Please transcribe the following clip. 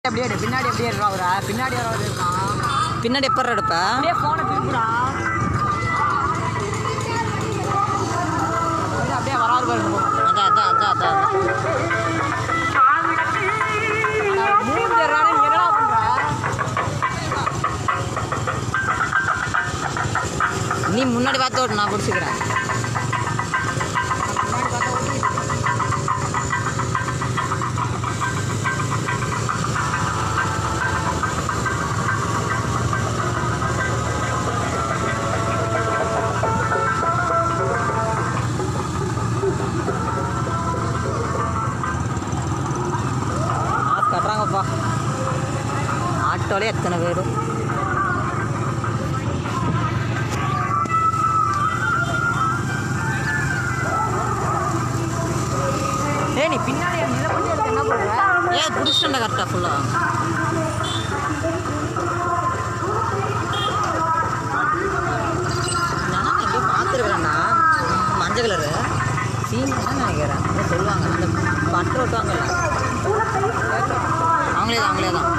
அப்படியே எடு, பின்னாடி அப்படியே இருக்கா அவரா பின்னாடி வர இருக்கான் பின்னாடி எப்போ எடுப்ப அப்படியே போனை திருப்புடா இது அப்படியே வராது பாருங்க அதான் அதான் அதான் அதான் மூணு பேரான நீ என்னடா பண்ற நீ முன்னாடி பார்த்து ஓட்டு நான் பிடிச்சிக்கிறேன் மாஸ்க் கட்டுறாங்கப்பா ஆட்டோலே எத்தனை பேர் ஏய் நீ பின்னாடி நில பண்ணி எடுத்து என்ன பண்ற ஏன் பிடிச்சிட்டா கரெக்டாக ஃபுல்லாக நானும் எங்கேயோ பார்த்துருக்குறேன்டா மஞ்சள் கலரு சீன் தான் நினைக்கிறேன் ஏதோ சொல்லுவாங்க அந்த பட்டு ஓட்டுவாங்கல்ல அவங்களே தான் அவங்களே தான்